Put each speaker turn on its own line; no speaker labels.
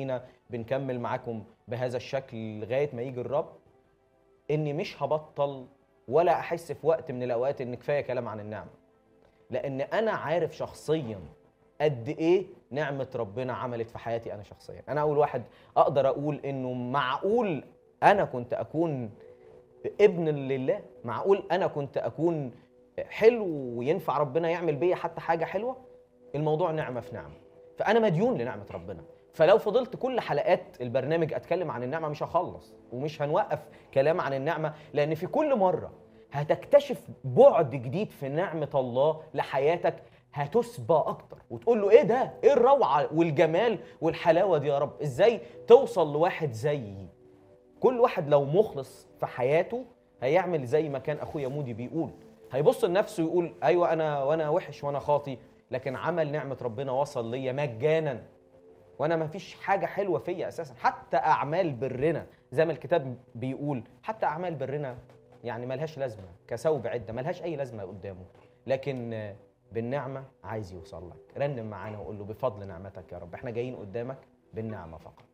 ادينا بنكمل معاكم بهذا الشكل لغايه ما يجي الرب اني مش هبطل ولا احس في وقت من الاوقات ان كفايه كلام عن النعمه لان انا عارف شخصيا قد ايه نعمه ربنا عملت في حياتي انا شخصيا انا اول واحد اقدر اقول انه معقول انا كنت اكون ابن لله معقول انا كنت اكون حلو وينفع ربنا يعمل بيا حتى حاجه حلوه الموضوع نعمه في نعمه فانا مديون لنعمه ربنا فلو فضلت كل حلقات البرنامج اتكلم عن النعمه مش هخلص ومش هنوقف كلام عن النعمه لان في كل مره هتكتشف بعد جديد في نعمه الله لحياتك هتسبى اكتر وتقول له ايه ده ايه الروعه والجمال والحلاوه دي يا رب ازاي توصل لواحد زيي كل واحد لو مخلص في حياته هيعمل زي ما كان اخويا مودي بيقول هيبص لنفسه يقول ايوه انا وانا وحش وانا خاطي لكن عمل نعمه ربنا وصل ليا مجانا وانا ما فيش حاجه حلوه فيا اساسا حتى اعمال برنا زي ما الكتاب بيقول حتى اعمال برنا يعني ملهاش لازمه كثوب عده ملهاش اي لازمه قدامه لكن بالنعمه عايز يوصل لك رنم معانا وقول له بفضل نعمتك يا رب احنا جايين قدامك بالنعمه فقط